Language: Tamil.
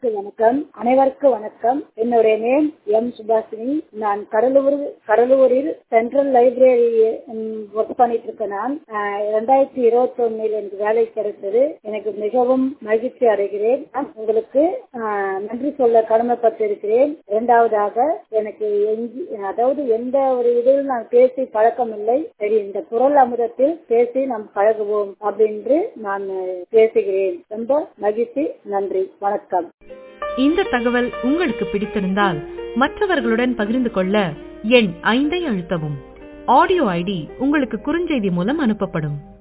அனைவருக்கும் வணக்கம் அனைவருக்கும் வணக்கம் என்னுடைய நேம் எம் சுபாஷினி நான் கடலூர் கடலூரில் சென்ட்ரல் லைப்ரரி ஒர்க் பண்ணிட்டு இருக்கேன் நான் இரண்டாயிரத்தி இருபத்தி ஒன்னில் எனக்கு வேலை கிடைத்தது எனக்கு மிகவும் மகிழ்ச்சி அடைகிறேன் நான் உங்களுக்கு ஆஹ், நன்றி சொல்ல கடமைப்பட்டிருக்கிறேன் இரண்டாவதாக எனக்கு எங்கி- அதாவது எந்த ஒரு இதில் நான் பேசி பழக்கம் இல்லை சரி இந்த குரல் அமுதத்தில் பேசி நாம் பழகுவோம் அப்படின்னு நான் பேசுகிறேன் ரொம்ப மகிழ்ச்சி நன்றி வணக்கம் இந்த தகவல் உங்களுக்கு பிடித்திருந்தால் மற்றவர்களுடன் பகிர்ந்து கொள்ள எண் ஐந்தை அழுத்தவும் ஆடியோ ஐடி உங்களுக்கு குறுஞ்செய்தி மூலம் அனுப்பப்படும்